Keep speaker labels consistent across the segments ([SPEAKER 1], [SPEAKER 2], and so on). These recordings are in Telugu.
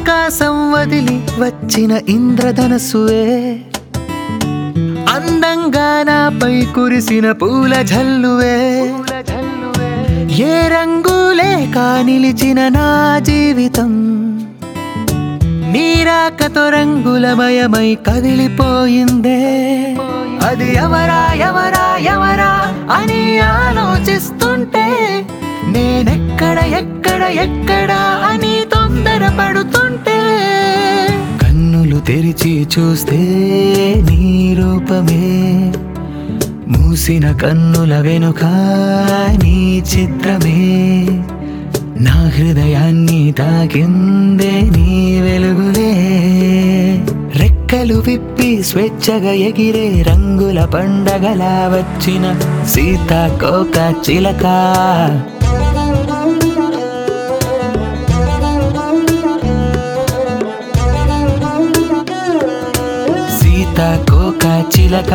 [SPEAKER 1] ఆకాశం వదిలి వచ్చిన ఇంద్రధనస్సువే అందంగా నాపై కురిసిన పూల జల్లువే ఏ రంగులేక నిలిచిన నా జీవితం నీరాకతో రంగులమయమై కదిలిపోయిందే అది ఎవరా ఎవరా ఎవరా అని ఆలోచిస్తుంటే నేనెక్కడ ఎక్కడ ఎక్కడ అని తొందరపడుతుంటే కన్నులు తెరిచి చూస్తే నీ రూపమే మూసిన కన్నుల వెనుక నీ చిత్రమే నా హృదయాన్ని తాకిందే నీ వెలుగులే రెక్కలు విప్పి స్వేచ్ఛగా ఎగిరే రంగుల పండగలా వచ్చిన సీతాకోక చిలక సీతాకోక చిలక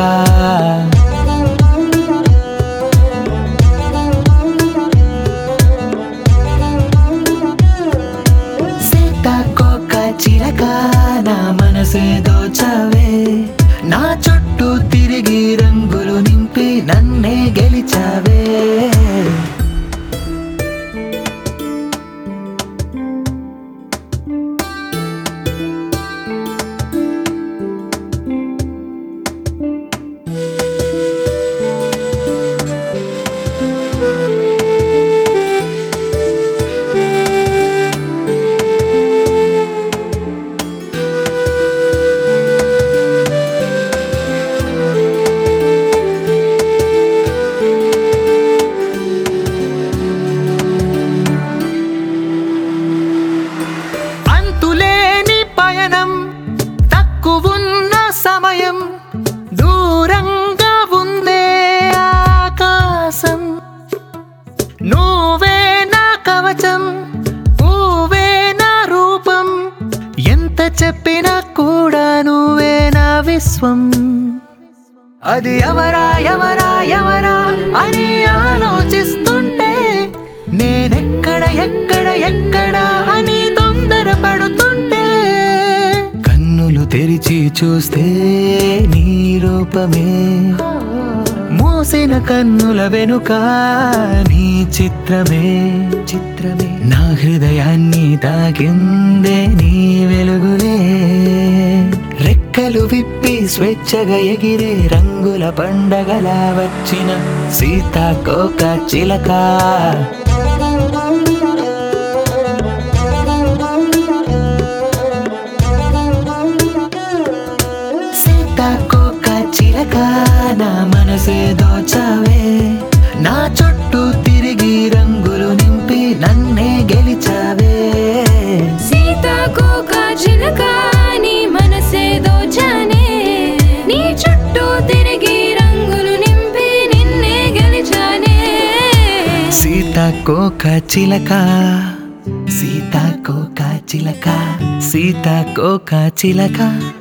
[SPEAKER 1] సీతాకోక చిలక నా మనసే దోచవే నా చుట్టూ తిరిగి రంగులు నింపి నన్నే గెలిచావే అంతులేని పయనం తక్కువున్న సమయం దూరంగా ఉందే ఆకాశం నువ్వే నా కవచం నువ్వే నా రూపం ఎంత చెప్పినా కూడా నువ్వే నా విశ్వం అది ఎవరా ఎవరా ఎవరా అని ఆలోచిస్తుంటే నేనెక్కడ ఎక్కడ ఎక్కడ అని తొందరపడుతుంటే కన్నులు తెరిచి చూస్తే నీ రూపమే మూసిన కన్నుల వెనుక నీ చిత్రమే చిత్రమే నా హృదయాన్ని తాకిందే నీ వెలుగులే రెక్కలు విప్పి స్వేచ్ఛగా ఎగిరే రంగుల పండగలా వచ్చిన సీతాకోక చిలక సీతాకోక చిలక నా మనసే దోచవే నా చుట్టూ తిరిగి రంగులు నింపి నన్నే గెలిచావే
[SPEAKER 2] సీతాకోక చిలక నీ మనసే దోచానే నీ చుట్టూ తిరిగి రంగులు నింపి నిన్నే గెలిచానే
[SPEAKER 1] సీతాకోక చిలక సీతాకోక చిలక సీతాకోక చిలక